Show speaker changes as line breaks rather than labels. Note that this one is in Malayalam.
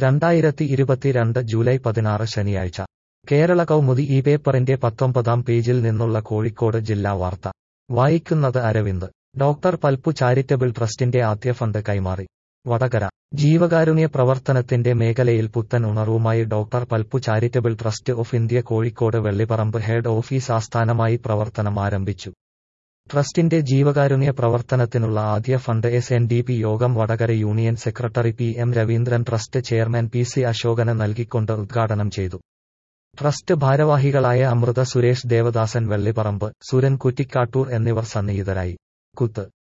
രണ്ടായിരത്തി ഇരുപത്തിരണ്ട് ജൂലൈ പതിനാറ് ശനിയാഴ്ച കേരള കൗമുദി ഈ പേപ്പറിന്റെ പത്തൊമ്പതാം പേജിൽ നിന്നുള്ള കോഴിക്കോട് ജില്ലാ വാർത്ത വായിക്കുന്നത് അരവിന്ദ് ഡോക്ടർ പൽപ്പു ചാരിറ്റബിൾ ട്രസ്റ്റിന്റെ ആദ്യ ഫണ്ട് കൈമാറി വടകര ജീവകാരുണ്യ പ്രവർത്തനത്തിന്റെ മേഖലയിൽ പുത്തൻ ഉണർവുമായി doctor Palpu charitable trust of India Kozhikode Vellipparamba head office ആസ്ഥാനമായി പ്രവർത്തനം ആരംഭിച്ചു ട്രസ്റ്റിന്റെ ജീവകാരുണ്യ പ്രവർത്തനത്തിനുള്ള ആദ്യ fund S N D P Yogam Vadakara union secretary P M Raveendran trust chairman P C അശോകന് നൽകിക്കൊണ്ട് ഉദ്ഘാടനം ചെയ്തു ട്രസ്റ്റ് ഭാരവാഹികളായ അമൃത സുരേഷ് ദേവദാസൻ വെള്ളിപ്പറമ്പ് സുരൻ കുറ്റിക്കാട്ടൂർ എന്നിവർ സന്നിഹിതരായി കുത്ത്